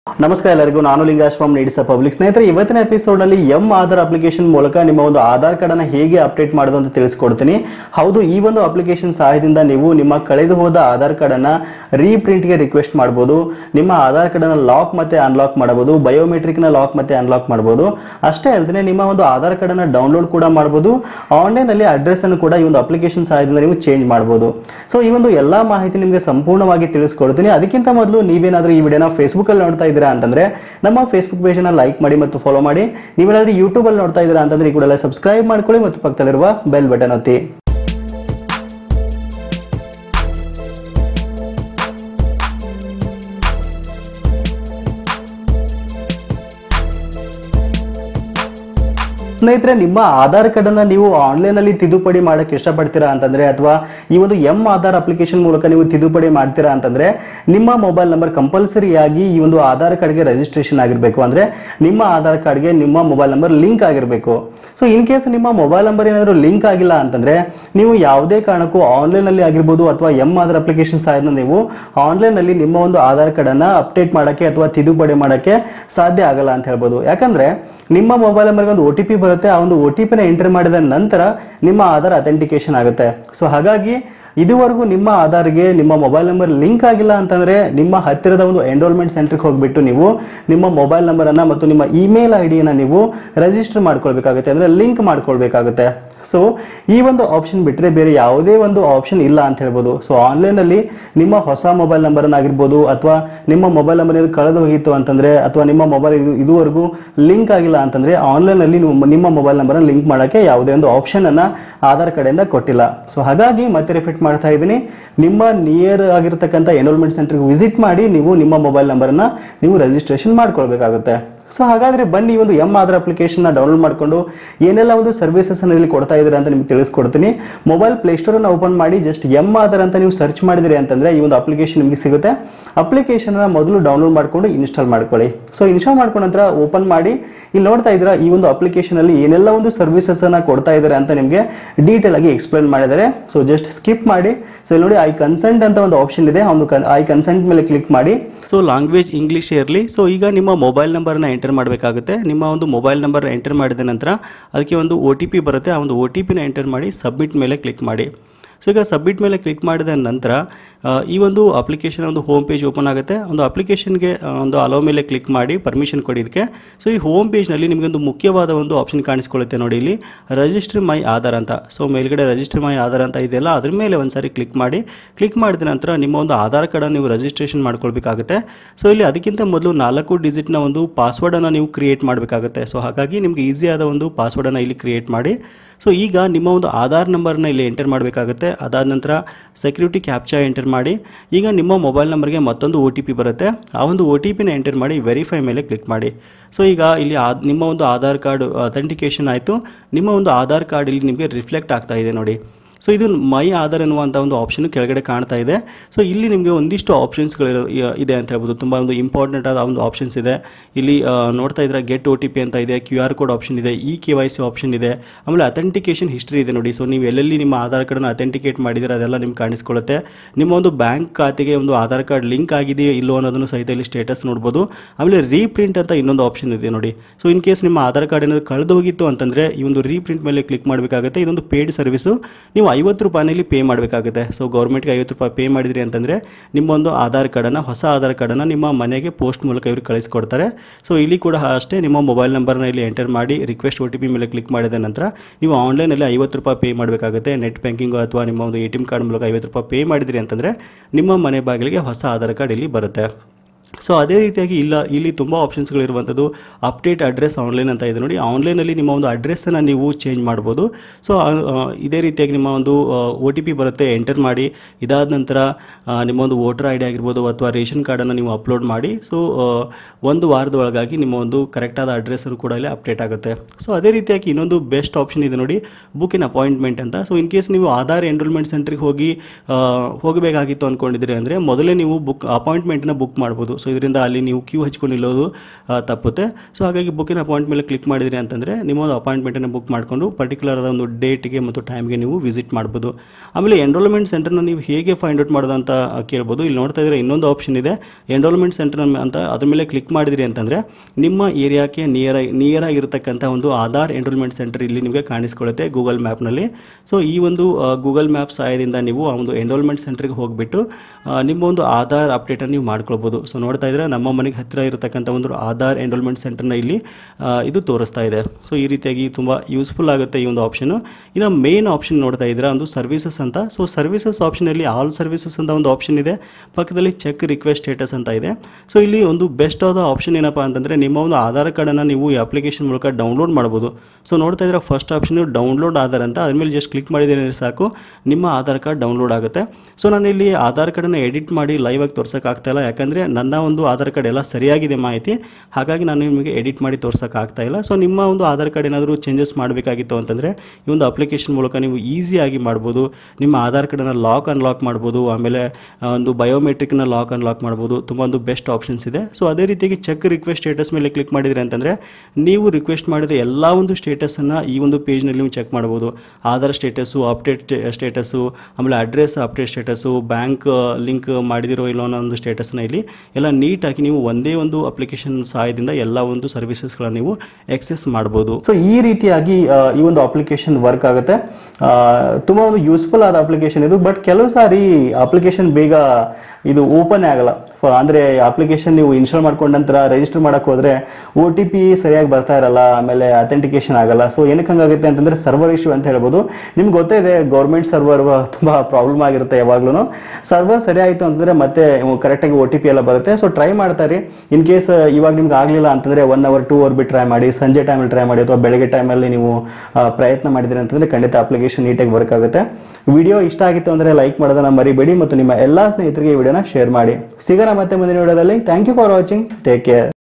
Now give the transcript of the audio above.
ನಮಸ್ಕಾರ ಎಲ್ಲರಿಗೂ ನಾನು ಲಿಂಗಾಶ್ ಫ್ರಮ್ ನೀಡಿಸ ಪಬ್ಲಿಕ್ ಸ್ನೇಹಿತರೆ ಇವತ್ತಿನ ಎಪಿಸೋಡ್ ನಲ್ಲಿ ಎಂ ಆಧಾರ್ ಅಪ್ಲಿಕೇಶನ್ ಮೂಲಕ ನಿಮ್ಮ ಒಂದು ಆಧಾರ್ ಕಾರ್ಡ್ ಅನ್ನ ಹೇಗೆ ಅಪ್ಡೇಟ್ ಮಾಡೋದು ಅಂತ ತಿಳಿಸ್ಕೊಡ್ತೀನಿ ಹೌದು ಈ ಒಂದು ಅಪ್ಲಿಕೇಶನ್ ಸಹಾಯದಿಂದ ನೀವು ನಿಮ್ಮ ಕಳೆದು ಹೋದ ಆಧಾರ್ ಕಾರ್ಡ್ ಅನ್ನ ರೀಪ್ರಿಂಟ್ ಗೆ ರಿಕ್ವೆಸ್ಟ್ ಮಾಡಬಹುದು ನಿಮ್ಮ ಆಧಾರ್ ಕಾರ್ಡ್ ಅನ್ನ ಲಾಕ್ ಮತ್ತೆ ಅನ್ಲಾಕ್ ಮಾಡಬಹುದು ಬಯೋಮೆಟ್ರಿಕ್ ನ ಲಾಕ್ ಮತ್ತೆ ಅನ್ಲಾಕ್ ಮಾಡಬಹುದು ಅಷ್ಟೇ ಅಲ್ಲದೆ ನಿಮ್ಮ ಒಂದು ಆಧಾರ್ ಕಾರ್ಡ್ ಅನ್ನ ಡೌನ್ಲೋಡ್ ಕೂಡ ಮಾಡಬಹುದು ಆನ್ಲೈನ್ ಅಲ್ಲಿ ಅಡ್ರೆಸ್ ಅನ್ನು ಕೂಡ ಈ ಒಂದು ಅಪ್ಲಿಕೇಶನ್ ಸಹಾಯದಿಂದ ನೀವು ಚೇಂಜ್ ಮಾಡಬಹುದು ಸೊ ಈ ಒಂದು ಎಲ್ಲಾ ಮಾಹಿತಿ ನಿಮಗೆ ಸಂಪೂರ್ಣವಾಗಿ ತಿಳಿಸ್ಕೊಡ್ತೀನಿ ಅದಕ್ಕಿಂತ ಮೊದಲು ನೀವೇನಾದ್ರೂ ಈ ವಿಡಿಯೋನ ಫೇಸ್ಬುಕ್ ಅಲ್ಲಿ ನೋಡ್ತಾ ಇದ್ದೀರಾ ಅಂತಂದ್ರೆ ನಮ್ಮ ಫೇಸ್ಬುಕ್ ಪೇಜ್ ಅನ್ನ ಲೈಕ್ ಮಾಡಿ ಮತ್ತು ಫಾಲೋ ಮಾಡಿ ನೀವೇನಾದ್ರೂ ಯೂಟ್ಯೂಬ್ ಅಲ್ಲಿ ನೋಡ್ತಾ ಇದ್ದೀರಾ ಅಂತಂದ್ರೆ ಈ ಕೂಡ ಸಬ್ಸ್ಕ್ರೈಬ್ ಮಾಡ್ಕೊಳ್ಳಿ ಮತ್ತು ಪಕ್ಕದಲ್ಲಿರುವ ಬೆಲ್ ಬಟನ್ ಒತ್ತಿ ಸ್ನೇಹಿತರೆ ನಿಮ್ಮ ಆಧಾರ್ ಕಾರ್ಡ್ ಅನ್ನ ನೀವು ಆನ್ಲೈನ್ ಅಲ್ಲಿ ತಿದ್ದುಪಡಿ ಮಾಡಕ್ಕೆ ಇಷ್ಟಪಡ್ತೀರಾ ಅಂತಂದ್ರೆ ಅಥವಾ ಈ ಒಂದು ಎಂ ಆಧಾರ್ ಅಪ್ಲಿಕೇಶನ್ ಮೂಲಕ ನೀವು ತಿದ್ದುಪಡಿ ಮಾಡ್ತೀರಾ ಅಂತಂದ್ರೆ ನಿಮ್ಮ ಮೊಬೈಲ್ ನಂಬರ್ ಕಂಪಲ್ಸರಿ ಆಗಿ ಈ ಒಂದು ಆಧಾರ್ ಕಾರ್ಡ್ಗೆ ರಿಜಿಸ್ಟ್ರೇಷನ್ ಆಗಿರಬೇಕು ಅಂದ್ರೆ ನಿಮ್ಮ ಆಧಾರ್ ಕಾರ್ಡ್ಗೆ ನಿಮ್ಮ ಮೊಬೈಲ್ ನಂಬರ್ ಲಿಂಕ್ ಆಗಿರಬೇಕು ಸೊ ಇನ್ ಕೇಸ್ ನಿಮ್ಮ ಮೊಬೈಲ್ ನಂಬರ್ ಏನಾದರೂ ಲಿಂಕ್ ಆಗಿಲ್ಲ ಅಂತಂದ್ರೆ ನೀವು ಯಾವುದೇ ಕಾರಣಕ್ಕೂ ಆನ್ಲೈನ್ ಅಲ್ಲಿ ಆಗಿರ್ಬೋದು ಅಥವಾ ಎಂ ಆಧಾರ್ ಅಪ್ಲಿಕೇಶನ್ ಸಹಾಯದಿಂದ ನೀವು ಆನ್ಲೈನ್ ಅಲ್ಲಿ ನಿಮ್ಮ ಒಂದು ಆಧಾರ್ ಕಾರ್ಡ್ ಅನ್ನ ಅಪ್ಡೇಟ್ ಮಾಡಕ್ಕೆ ಅಥವಾ ತಿದ್ದುಪಡಿ ಮಾಡಕ್ಕೆ ಸಾಧ್ಯ ಆಗಲ್ಲ ಅಂತ ಹೇಳ್ಬೋದು ಯಾಕಂದ್ರೆ ನಿಮ್ಮ ಮೊಬೈಲ್ ನಂಬರ್ಗೆ ಒಂದು ಒ ಟಿ ಪಿ ಬರುತ್ತೆ ಆ ಒಂದು ಒ ಟಿ ಪಿನ ಎಂಟರ್ ಮಾಡಿದ ನಂತರ ನಿಮ್ಮ ಆಧಾರ್ ಅಥೆಂಟಿಕೇಶನ್ ಆಗುತ್ತೆ ಸೊ ಹಾಗಾಗಿ ಇದುವರೆಗೂ ನಿಮ್ಮ ಆಧಾರ್ಗೆ ನಿಮ್ಮ ಮೊಬೈಲ್ ನಂಬರ್ ಲಿಂಕ್ ಆಗಿಲ್ಲ ಅಂತಂದ್ರೆ ನಿಮ್ಮ ಹತ್ತಿರದ ಒಂದು ಎನ್ರೋಲ್ಮೆಂಟ್ ಸೆಂಟರ್ಗೆ ಹೋಗ್ಬಿಟ್ಟು ನೀವು ನಿಮ್ಮ ಮೊಬೈಲ್ ನಂಬರ್ ಅನ್ನ ಮತ್ತು ನಿಮ್ಮ ಇಮೇಲ್ ಐ ಡಿಯನ್ನು ನೀವು ರಿಜಿಸ್ಟರ್ ಮಾಡ್ಕೊಳ್ಬೇಕಾಗುತ್ತೆ ಅಂದ್ರೆ ಲಿಂಕ್ ಮಾಡ್ಕೊಳ್ಬೇಕಾಗುತ್ತೆ ಸೊ ಈ ಒಂದು ಆಪ್ಷನ್ ಬಿಟ್ಟರೆ ಬೇರೆ ಯಾವುದೇ ಒಂದು ಆಪ್ಷನ್ ಇಲ್ಲ ಅಂತ ಹೇಳ್ಬೋದು ಸೊ ಆನ್ಲೈನಲ್ಲಿ ನಿಮ್ಮ ಹೊಸ ಮೊಬೈಲ್ ನಂಬರ್ ಆಗಿರ್ಬೋದು ಅಥವಾ ನಿಮ್ಮ ಮೊಬೈಲ್ ನಂಬರ್ ಏನಾದ್ರು ಕಳೆದು ಹೋಗಿತ್ತು ಅಂತಂದ್ರೆ ಅಥವಾ ನಿಮ್ಮ ಮೊಬೈಲ್ ಇದು ಇದುವರೆಗೂ ಲಿಂಕ್ ಆಗಿಲ್ಲ ಅಂತಂದ್ರೆ ಆನ್ಲೈನಲ್ಲಿ ನೀವು ನಿಮ್ಮ ಮೊಬೈಲ್ ನಂಬರ್ ಲಿಂಕ್ ಮಾಡೋಕ್ಕೆ ಯಾವುದೇ ಒಂದು ಆಪ್ಷನ್ ಅನ್ನ ಆಧಾರ್ ಕಡೆಯಿಂದ ಕೊಟ್ಟಿಲ್ಲ ಸೊ ಹಾಗಾಗಿ ಮತ್ತೆ ರಿಪೀಟ್ ಮಾಡ್ತಾ ಇದ್ದೀನಿ ನಿಮ್ಮ ನಿಯರ್ ಆಗಿರ್ತಕ್ಕಂಥ ಎನ್ರೋಲ್ಮೆಂಟ್ ಸೆಂಟರ್ಗೆ ವಿಸಿಟ್ ಮಾಡಿ ನೀವು ನಿಮ್ಮ ಮೊಬೈಲ್ ನಂಬರನ್ನ ನೀವು ರಿಜಿಸ್ಟ್ರೇಷನ್ ಮಾಡ್ಕೊಳ್ಬೇಕಾಗುತ್ತೆ ಸೊ ಹಾಗಾದ್ರೆ ಬನ್ನಿ ಈ ಒಂದು ಎಂ ಆಧಾರ್ ಅಪ್ಲಿಕೇಶನ್ ಡೌನ್ಲೋಡ್ ಮಾಡ್ಕೊಂಡು ಏನೆಲ್ಲ ಒಂದು ಸರ್ವಿಸಸ್ ಅನ್ನ ಇಲ್ಲಿ ಕೊಡ್ತಾ ಇದ್ದಾರೆ ಅಂತ ನಿಮ್ಗೆ ತಿಳಿಸ್ಕೊಡ್ತೀನಿ ಮೊಬೈಲ್ ಪ್ಲೇಸ್ಟೋರ್ ಅನ್ನ ಓಪನ್ ಮಾಡಿ ಜಸ್ಟ್ ಎಂ ಆಧಾರ್ ಅಂತ ನೀವು ಸರ್ಚ್ ಮಾಡಿದ್ರಿ ಅಂತಂದ್ರೆ ಈ ಒಂದು ಅಪ್ಲಿಕೇಶನ್ ನಿಮಗೆ ಸಿಗುತ್ತೆ ಅಪ್ಲಿಕೇಶನ್ ಅನ್ನ ಮೊದಲು ಡೌನ್ಲೋಡ್ ಮಾಡ್ಕೊಂಡು ಇನ್ಸ್ಟಾಲ್ ಮಾಡ್ಕೊಳ್ಳಿ ಸೊ ಇನ್ಸ್ಟಾಲ್ ಮಾಡ್ಕೊಂಡ ನಂತರ ಓಪನ್ ಮಾಡಿ ಇಲ್ಲಿ ನೋಡ್ತಾ ಇದ್ದೀರಾ ಈ ಒಂದು ಅಪ್ಲಿಕೇಶನ್ ಅಲ್ಲಿ ಏನೆಲ್ಲ ಒಂದು ಸರ್ವಿಸಸ್ ಅನ್ನ ಕೊಡ್ತಾ ಇದ್ದಾರೆ ಅಂತ ನಿಮಗೆ ಡೀಟೇಲ್ ಆಗಿ ಎಕ್ಸ್ಪ್ಲೇನ್ ಮಾಡಿದ್ದಾರೆ ಸೊ ಜಸ್ಟ್ ಸ್ಕಿಪ್ ಮಾಡಿ ಸೊ ಇಲ್ಲಿ ನೋಡಿ ಐ ಕನ್ಸೆಂಟ್ ಅಂತ ಒಂದು ಆಪ್ಷನ್ ಇದೆ ಒಂದು ಐ ಕನ್ಸೆಂಟ್ ಮೇಲೆ ಕ್ಲಿಕ್ ಮಾಡಿ ಸೊ ಲ್ಯಾಂಗ್ವೇಜ್ ಇಂಗ್ಲಿಷ್ ಇರಲಿ ಸೊ ಈಗ ನಿಮ್ಮ ಮೊಬೈಲ್ ನಂಬರ್ನ ಎಂಟರ್ ಮಾಡಬೇಕಾಗುತ್ತೆ ನಿಮ್ಮ ಒಂದು ಮೊಬೈಲ್ ನಂಬರ್ ಎಂಟರ್ ಮಾಡಿದ ನಂತರ ಅದಕ್ಕೆ ಒಂದು ಒ ಟಿ ಪಿ ಬರುತ್ತೆ ಆ ಒಂದು ಒ ಟಿ ಪಿನ ಎಂಟರ್ ಮಾಡಿ ಸಬ್ಮಿಟ್ ಮೇಲೆ ಕ್ಲಿಕ್ ಮಾಡಿ ಸೊ ಈಗ ಸಬ್ಮಿಟ್ ಮೇಲೆ ಕ್ಲಿಕ್ ಮಾಡಿದ ನಂತರ ಆ, ಈ ಒಂದು ಅಪ್ಲಿಕೇಶನ್ ಒಂದು ಹೋಮ್ ಪೇಜ್ ಓಪನ್ ಆಗುತ್ತೆ ಒಂದು ಅಪ್ಲಿಕೇಶನ್ಗೆ ಒಂದು ಅಲೋ ಮೇಲೆ ಕ್ಲಿಕ್ ಮಾಡಿ ಪರ್ಮಿಷನ್ ಕೊಡಿ ಇದಕ್ಕೆ ಸೊ ಈ ಹೋಮ್ ಪೇಜ್ನಲ್ಲಿ ನಿಮಗೆ ಒಂದು ಮುಖ್ಯವಾದ ಒಂದು ಆಪ್ಷನ್ ಕಾಣಿಸ್ಕೊಳ್ಳುತ್ತೆ ನೋಡಿ ಇಲ್ಲಿ ರಿಜಿಸ್ಟರ್ ಮೈ ಆಧಾರ್ ಅಂತ ಸೊ ಮೇಲ್ಗಡೆ ರಿಜಿಸ್ಟರ್ ಮೈ ಆಧಾರ್ ಅಂತ ಇದೆಯಲ್ಲ ಅದ್ರ ಮೇಲೆ ಒಂದ್ಸರಿ ಕ್ಲಿಕ್ ಮಾಡಿ ಕ್ಲಿಕ್ ಮಾಡಿದ ನಂತರ ನಿಮ್ಮ ಒಂದು ಆಧಾರ್ ಕಾರ್ಡನ್ನು ನೀವು ರಿಜಿಸ್ಟ್ರೇಷನ್ ಮಾಡ್ಕೊಳ್ಬೇಕಾಗುತ್ತೆ ಸೊ ಇಲ್ಲಿ ಅದಕ್ಕಿಂತ ಮೊದಲು ನಾಲ್ಕು ಡಿಜಿಟ್ನ ಒಂದು ಪಾಸ್ವರ್ಡನ್ನು ನೀವು ಕ್ರಿಯೇಟ್ ಮಾಡಬೇಕಾಗುತ್ತೆ ಸೊ ಹಾಗಾಗಿ ನಿಮಗೆ ಈಸಿಯಾದ ಒಂದು ಪಾಸ್ವರ್ಡನ್ನು ಇಲ್ಲಿ ಕ್ರಿಯೇಟ್ ಮಾಡಿ ಸೊ ಈಗ ನಿಮ್ಮ ಒಂದು ಆಧಾರ್ ನಂಬರ್ನ ಇಲ್ಲಿ ಎಂಟರ್ ಮಾಡಬೇಕಾಗುತ್ತೆ ಅದಾದ ನಂತರ ಸೆಕ್ಯೂರಿಟಿ ಕ್ಯಾಪ್ಚಾ ಎಂಟರ್ ಮಾಡಿ ಈಗ ನಿಮ್ಮ ಮೊಬೈಲ್ ನಂಬರ್ಗೆ ಮತ್ತೊಂದು ಒ ಟಿ ಪಿ ಬರುತ್ತೆ ಆ ಒಂದು ಒ ಟಿ ಪಿನ ಎಂಟರ್ ಮಾಡಿ ವೆರಿಫೈ ಮೇಲೆ ಕ್ಲಿಕ್ ಮಾಡಿ ಸೊ ಈಗ ಇಲ್ಲಿ ಆ ನಿಮ್ಮ ಒಂದು ಆಧಾರ್ ಕಾರ್ಡ್ ಅಥೆಂಟಿಕೇಷನ್ ಆಯಿತು ನಿಮ್ಮ ಒಂದು ಆಧಾರ್ ಕಾರ್ಡ್ ಇಲ್ಲಿ ನಿಮಗೆ ರಿಫ್ಲೆಕ್ಟ್ ಆಗ್ತಾ ಇದೆ ನೋಡಿ ಸೊ ಇದು ಮೈ ಆಧಾರ್ ಎನ್ನುವಂಥ ಒಂದು ಆಪ್ಷನ್ ಕೆಳಗಡೆ ಕಾಣ್ತಾ ಇದೆ ಸೊ ಇಲ್ಲಿ ನಿಮಗೆ ಒಂದಿಷ್ಟು ಆಪ್ಷನ್ಸ್ಗಳು ಇದೆ ಅಂತ ಹೇಳ್ಬೋದು ತುಂಬ ಒಂದು ಇಂಪಾರ್ಟೆಂಟ್ ಆದ ಒಂದು ಆಪ್ಷನ್ಸ್ ಇದೆ ಇಲ್ಲಿ ಆ, ನೋಡ್ತಾ ಇದ್ರೆ ಗೆಟ್ ಒ ಟಿ ಪಿ ಅಂತ ಇದೆ ಕ್ಯೂ ಆರ್ ಕೋಡ್ ಆಪ್ಷನ್ ಇದೆ E K Y C option ಇದೆ ಆಮೇಲೆ ಅಥೆಂಟಿಕೇಷನ್ ಹಿಸ್ಟ್ರಿ ಇದೆ ನೋಡಿ ಸೊ ನೀವು ಎಲ್ಲೆಲ್ಲಿ ನಿಮ್ಮ ಆಧಾರ್ ಕಾರ್ಡನ್ನು ಅಥೆಂಟಿಕೇಟ್ ಮಾಡಿದರೆ ಅದೆಲ್ಲ ನಿಮ್ಗೆ ಕಾಣಿಸ್ಕೊಳ್ಳುತ್ತೆ ನಿಮ್ಮ ಒಂದು ಬ್ಯಾಂಕ್ ಖಾತೆಗೆ ಒಂದು ಆಧಾರ್ ಕಾರ್ಡ್ ಲಿಂಕ್ ಆಗಿದೆಯೋ ಇಲ್ಲೋ ಅನ್ನೋದನ್ನು ಸಹಿತ ಇಲ್ಲಿ ಸ್ಟೇಟಸ್ ನೋಡ್ಬೋದು ಆಮೇಲೆ ರೀಪ್ರಿಂಟ್ ಅಂತ ಇನ್ನೊಂದು ಆಪ್ಷನ್ ಇದೆ ನೋಡಿ ಸೊ ಇನ್ ಕೇಸ್ ನಿಮ್ಮ ಆಧಾರ್ ಕಾರ್ಡ್ ಏನಾದ್ರು ಕಳೆದು ಹೋಗಿತ್ತು ಅಂತಂದರೆ ಈ ಒಂದು ರೀಪ್ರಿಂಟ್ ಮೇಲೆ ಕ್ಲಿಕ್ ಮಾಡಬೇಕಾಗುತ್ತೆ ಇದೊಂದು ಪೇಯ್ಡ್ ಸರ್ವಿಸು ನೀವು ಐವತ್ತು ರೂಪಾಯಿನಲ್ಲಿ ಪೇ ಮಾಡಬೇಕಾಗುತ್ತೆ ಸೊ ಗೌರ್ಮೆಂಟ್ಗೆ ಐವತ್ತು ರೂಪಾಯಿ ಪೇ ಮಾಡಿದ್ರಿ ಅಂತಂದರೆ ನಿಮ್ಮೊಂದು ಆಧಾರ್ ಕಾರ್ಡನ್ನು ಹೊಸ ಆಧಾರ್ ಕಾರ್ಡನ್ನು ನಿಮ್ಮ ಮನೆಗೆ ಪೋಸ್ಟ್ ಮೂಲಕ ಇವರು ಕಳಿಸ್ಕೊಡ್ತಾರೆ ಸೊ ಇಲ್ಲಿ ಕೂಡ ಅಷ್ಟೇ ನಿಮ್ಮ ಮೊಬೈಲ್ ನಂಬರ್ನ ಇಲ್ಲಿ ಎಂಟರ್ ಮಾಡಿ ರಿಕ್ವೆಸ್ಟ್ ಒ ಟಿ ಪಿ ಮೇಲೆ ಕ್ಲಿಕ್ ಮಾಡಿದ ನಂತರ ನೀವು ಆನ್ಲೈನಲ್ಲಿ ಐವತ್ತು ರೂಪಾಯಿ ಪೇ ಮಾಡಬೇಕಾಗುತ್ತೆ ನೆಟ್ ಬ್ಯಾಂಕಿಂಗು ಅಥವಾ ನಿಮ್ಮ ಒಂದು ಎ ಟಿ ಎಮ್ ಕಾರ್ಡ್ ಮೂಲಕ ಐವತ್ತು ರೂಪಾಯಿ ಪೇ ಮಾಡಿದ್ರಿ ಅಂತಂದರೆ ನಿಮ್ಮ ಮನೆ ಬಾಗಿಲಿಗೆ ಹೊಸ ಆಧಾರ್ ಕಾರ್ಡ್ ಇಲ್ಲಿ ಬರುತ್ತೆ ಸೊ ಅದೇ ರೀತಿಯಾಗಿ ಇಲ್ಲ ಇಲ್ಲಿ ತುಂಬ ಆಪ್ಷನ್ಸ್ಗಳಿರುವಂಥದ್ದು ಅಪ್ಡೇಟ್ ಅಡ್ರೆಸ್ ಆನ್ಲೈನ್ ಅಂತ ಇದೆ ನೋಡಿ ಆನ್ಲೈನಲ್ಲಿ ನಿಮ್ಮ ಒಂದು ಅಡ್ರೆಸ್ಸನ್ನು ನೀವು ಚೇಂಜ್ ಮಾಡ್ಬೋದು ಸೊ ಇದೇ ರೀತಿಯಾಗಿ ನಿಮ್ಮ ಒಂದು ಒ ಟಿ ಪಿ ಬರುತ್ತೆ ಎಂಟರ್ ಮಾಡಿ ಇದಾದ ನಂತರ ಆ, ನಿಮ್ಮ ಒಂದು ವೋಟರ್ ಐ ಡಿ ಆಗಿರ್ಬೋದು ಅಥವಾ ರೇಷನ್ ಕಾರ್ಡನ್ನು ನೀವು ಅಪ್ಲೋಡ್ ಮಾಡಿ ಸೊ ಒಂದು ವಾರದ ಒಳಗಾಗಿ ನಿಮ್ಮ ಒಂದು ಕರೆಕ್ಟಾದ ಅಡ್ರೆಸ್ಸನ್ನು ಕೂಡ ಇಲ್ಲಿ ಅಪ್ಡೇಟ್ ಆಗುತ್ತೆ ಸೊ ಅದೇ ರೀತಿಯಾಗಿ ಇನ್ನೊಂದು ಬೆಸ್ಟ್ ಆಪ್ಷನ್ ಇದೆ ನೋಡಿ ಬುಕ್ ಇನ್ ಅಪಾಯಿಂಟ್ಮೆಂಟ್ ಅಂತ ಸೊ ಇನ್ ಕೇಸ್ ನೀವು ಆಧಾರ್ ಎನ್ರೋಲ್ಮೆಂಟ್ ಸೆಂಟ್ರಿಗೆ ಹೋಗಿ ಆ, ಹೋಗಬೇಕಾಗಿತ್ತು ಅಂದ್ಕೊಂಡಿದ್ರಿ ಅಂದರೆ ಮೊದಲೇ ನೀವು ಬುಕ್ ಅಪಾಯಿಂಟ್ಮೆಂಟ್ನ ಬುಕ್ ಮಾಡ್ಬೋದು ಸೊ ಇದರಿಂದ ಅಲ್ಲಿ ನೀವು ಕ್ಯೂ ಹಚ್ಕೊಂಡು ನಿಲ್ಲೋದು ಆ, ತಪ್ಪುತ್ತೆ ಸೊ ಹಾಗಾಗಿ ಬುಕ್ಕಿನ ಅಪಾಯಿಂಟ್ ಮೇಲೆ ಕ್ಲಿಕ್ ಮಾಡಿದ್ರಿ ಅಂತಂದರೆ ನಿಮ್ಮ ಒಂದು ಅಪಾಯಿಂಟ್ಮೆಂಟನ್ನು ಬುಕ್ ಮಾಡಿಕೊಂಡು ಪರ್ಟಿಕ್ಯುಲರ್ ಆದ ಒಂದು ಡೇಟ್ಗೆ ಮತ್ತು ಟೈಮ್ಗೆ ನೀವು ವಿಸಿಟ್ ಮಾಡ್ಬೋದು ಆಮೇಲೆ ಎನ್ರೋಲ್ಮೆಂಟ್ ಸೆಂಟರ್ನ ನೀವು ಹೇಗೆ ಫೈಂಡ್ ಔಟ್ ಮಾಡೋದು ಅಂತ ಆ, ಕೇಳ್ಬೋದು ಇಲ್ಲಿ ನೋಡ್ತಾ ಇದ್ರೆ ಇನ್ನೊಂದು ಆಪ್ಷನ್ ಇದೆ ಎನ್ರೋಲ್ಮೆಂಟ್ ಸೆಂಟರ್ ಅಂತ ಅದ್ರ ಮೇಲೆ ಕ್ಲಿಕ್ ಮಾಡಿದ್ರಿ ಅಂತಂದರೆ ನಿಮ್ಮ ಏರಿಯಾಕ್ಕೆ ನಿಯರ್ ನಿಯರ್ ಆಗಿರತಕ್ಕಂಥ ಒಂದು ಆಧಾರ್ ಎನ್ರೋಲ್ಮೆಂಟ್ ಸೆಂಟರ್ ಇಲ್ಲಿ ನಿಮಗೆ ಕಾಣಿಸ್ಕೊಳ್ಳುತ್ತೆ ಗೂಗಲ್ ಮ್ಯಾಪ್ನಲ್ಲಿ ಸೊ ಈ ಒಂದು ಗೂಗಲ್ ಮ್ಯಾಪ್ ಸಹಾಯದಿಂದ ನೀವು ಆ ಒಂದು ಎನ್ರೋಲ್ಮೆಂಟ್ ಸೆಂಟರ್ಗೆ ಹೋಗಿಬಿಟ್ಟು ನಿಮ್ಮ ಒಂದು ಆಧಾರ್ ಅಪ್ಡೇಟನ್ನು ನೀವು ಮಾಡ್ಕೊಳ್ಬೋದು ಸೊ ನೋಡ್ತಾ ಇದ್ರೆ ನಮ್ಮ ಮನೆಗೆ ಹತ್ತಿರ ಇರತಕ್ಕಂಥ ಒಂದು ಆಧಾರ್ ಎನ್ರೋಲ್ಮೆಂಟ್ ಸೆಂಟರ್ನ ಇಲ್ಲಿ ಆ, ಇದು ತೋರಿಸ್ತಾ ಇದೆ ಸೊ ಈ ರೀತಿಯಾಗಿ ತುಂಬ ಯೂಸ್ಫುಲ್ ಆಗುತ್ತೆ ಈ ಒಂದು ಆಪ್ಷನು ಇನ್ನು ಮೇನ್ ಆಪ್ಷನ್ ನೋಡ್ತಾ ಇದ್ರೆ ಒಂದು ಸರ್ವಿಸಸ್ ಅಂತ ಸೊ ಸರ್ವಿಸಸ್ ಆಪ್ಷನಲ್ಲಿ ಆಲ್ ಸರ್ವಿಸಸ್ ಅಂತ ಒಂದು ಆಪ್ಷನ್ ಇದೆ ಪಕ್ಕದಲ್ಲಿ ಚೆಕ್ ರಿಕ್ವೆಸ್ಟ್ ಸ್ಟೇಟಸ್ ಅಂತ ಇದೆ ಸೊ ಇಲ್ಲಿ ಒಂದು ಬೆಸ್ಟ್ ಆದ ಆಪ್ಷನ್ ಏನಪ್ಪ ಅಂತಂದರೆ ನಿಮ್ಮ ಒಂದು ಆಧಾರ್ ಕಾರ್ಡನ್ನು ನೀವು ಈ ಅಪ್ಲಿಕೇಶನ್ ಮೂಲಕ ಡೌನ್ಲೋಡ್ ಮಾಡ್ಬೋದು ಸೊ ನೋಡ್ತಾ ಇದ್ರೆ ಫಸ್ಟ್ ಆಪ್ಷನ್ ಡೌನ್ಲೋಡ್ ಆಧಾರ್ ಅಂತ ಅದ್ರ ಮೇಲೆ ಜಸ್ಟ್ ಕ್ಲಿಕ್ ಮಾಡಿದ್ರೆ ಸಾಕು ನಿಮ್ಮ ಆಧಾರ್ ಕಾರ್ಡ್ ಡೌನ್ಲೋಡ್ ಆಗುತ್ತೆ ಸೊ ನಾನು ಇಲ್ಲಿ ಆಧಾರ್ ಕಾರ್ಡನ್ನು ಎಡಿಟ್ ಮಾಡಿ ಲೈವ್ ಆಗಿ ತೋರ್ಸೋಕ್ಕಾಗ್ತಾ ಇಲ್ಲ ಯಾಕಂದರೆ ನನ್ನ ಒಂದು ಆಧಾರ್ ಕಾರ್ಡ್ ಎಲ್ಲ ಸರಿಯಾಗಿದೆ ಮಾಹಿತಿ ಹಾಗಾಗಿ ನಾನು ನಿಮಗೆ ಎಡಿಟ್ ಮಾಡಿ ತೋರ್ಸೋಕ್ಕಾಗ್ತಾ ಇಲ್ಲ ಸೊ ನಿಮ್ಮ ಒಂದು ಆಧಾರ್ ಕಾರ್ಡ್ ಏನಾದರೂ ಚೇಂಜಸ್ ಮಾಡಬೇಕಾಗಿತ್ತು ಅಂತಂದರೆ ಈ ಒಂದು ಅಪ್ಲಿಕೇಶನ್ ಮೂಲಕ ನೀವು ಈಸಿಯಾಗಿ ಮಾಡ್ಬೋದು ನಿಮ್ಮ ಆಧಾರ್ ಕಾರ್ಡನ್ನು ಲಾಕ್ ಅನ್ಲಾಕ್ ಮಾಡ್ಬೋದು ಆಮೇಲೆ ಆ, ಒಂದು ಬಯೋಮೆಟ್ರಿಕ್ನ ಲಾಕ್ ಅನ್ಲಾಕ್ ಮಾಡ್ಬೋದು ತುಂಬ ಒಂದು ಬೆಸ್ಟ್ ಆಪ್ಷನ್ಸ್ ಇದೆ ಸೊ ಅದೇ ರೀತಿಯಾಗಿ ಚೆಕ್ ರಿಕ್ವೆಸ್ಟ್ ಸ್ಟೇಟಸ್ ಮೇಲೆ ಕ್ಲಿಕ್ ಮಾಡಿದ್ರೆ ಅಂತಂದರೆ ನೀವು ರಿಕ್ವೆಸ್ಟ್ ಮಾಡಿದ ಎಲ್ಲ ಒಂದು ಸ್ಟೇಟಸನ್ನು ಈ ಒಂದು ಪೇಜ್ನಲ್ಲಿ ನೀವು ಚೆಕ್ ಮಾಡ್ಬೋದು ಆಧಾರ್ ಸ್ಟೇಟಸ್ಸು ಅಪ್ಡೇಟ್ ಸ್ಟೇಟಸ್ಸು ಆಮೇಲೆ address update status bank link ಮಾಡಿದಿರೋ ಇಲ್ಲೋ ಅನ್ನೋ ಒಂದು ಸ್ಟೇಟಸ್ನ ಇಲ್ಲಿ ಎಲ್ಲ ನೀಟಾಗಿ ನೀವು ಒಂದೇ ಒಂದು ಅಪ್ಲಿಕೇಶನ್ ಸಹಾಯದಿಂದ ಎಲ್ಲ ಒಂದು ಸರ್ವಿಸಸ್ಗಳನ್ನ ನೀವು ಎಕ್ಸೆಸ್ ಮಾಡ್ಬೋದು ಸೊ ಈ ರೀತಿಯಾಗಿ ಆ, ಈ ಒಂದು ಅಪ್ಲಿಕೇಶನ್ ವರ್ಕ್ ಆಗುತ್ತೆ ಆ, ತುಂಬಾ ಒಂದು ಯೂಸ್ಫುಲ್ ಆದ ಅಪ್ಲಿಕೇಶನ್ ಇದು ಬಟ್ ಕೆಲವು ಸಾರಿ ಅಪ್ಲಿಕೇಶನ್ ಬೇಗ ಇದು ಓಪನ್ ಆಗಲ್ಲ ಫ- ಅಂದ್ರೆ ಅಪ್ಲಿಕೇಶನ್ ನೀವು ಇನ್ಸ್ಟಾಲ್ ಮಾಡ್ಕೊಂಡ ನಂತರ ರಿಜಿಸ್ಟರ್ ಮಾಡಕ್ ಹೋದ್ರೆ ಓ ಟಿ ಪಿ ಸರಿಯಾಗಿ ಬರ್ತಾ ಇರಲ್ಲ ಆಮೇಲೆ ಅಥೆಂಟಿಕೇಶನ್ ಆಗಲ್ಲ ಸೊ ಏನಕ್ಕೆ ಹಂಗಾಗುತ್ತೆ ಅಂತಂದ್ರೆ ಸರ್ವರ್ ಇಶ್ಯೂ ಅಂತ ಹೇಳ್ಬೋದು ನಿಮ್ಗೆ ಗೊತ್ತೇ ಇದೆ ಗೌರ್ಮೆಂಟ್ ಸರ್ವರ್ ತುಂಬಾ ಪ್ರಾಬ್ಲಮ್ ಆಗಿರುತ್ತೆ ಯಾವಾಗ್ಲೂ ಸರ್ವರ್ ಸರಿ ಆಯಿತು ಅಂತಂದ್ರೆ ಮತ್ತೆ ಕರೆಕ್ಟಾಗಿ ಒ ಟಿ ಪಿ ಎಲ್ಲ ಬರುತ್ತೆ ಸೊ ಟ್ರೈ ಮಾಡ್ತಾರೆ ಇನ್ ಕೇಸ್ ಇವಾಗ ನಿಮ್ಗೆ ಆಗಲಿಲ್ಲ ಅಂತಂದ್ರೆ ಒನ್ ಅವರ್ ಟೂ ಅವರ್ ಬಿಟ್ಟು ಟ್ರೈ ಮಾಡಿ ಸಂಜೆ ಟೈಮಲ್ಲಿ ಟ್ರೈ ಮಾಡಿ ಅಥವಾ ಬೆಳಗ್ಗೆ ಟೈಮಲ್ಲಿ ನೀವು ಆ, ಪ್ರಯತ್ನ ಮಾಡಿದ್ರಿ ಅಂತಂದ್ರೆ ಖಂಡಿತ ಅಪ್ಲಿಕೇಶನ್ ನೀಟಾಗಿ ವರ್ಕ್ ಆಗುತ್ತೆ ವಿಡಿಯೋ ಇಷ್ಟ ಆಗಿತ್ತು ಅಂದ್ರೆ ಲೈಕ್ ಮಾಡೋದನ್ನ ಮರಿಬೇಡಿ ಮತ್ತು ನಿಮ್ಮ ಎಲ್ಲಾ ಸ್ನೇಹಿತರಿಗೆ ಈ ವಿಡಿಯೋನ ಶೇರ್ ಮಾಡಿ ಸಿಗೋಣ ಮತ್ತೆ ಮುಂದಿನ ವಿಡಿಯೋದಲ್ಲಿ thank you for watching take care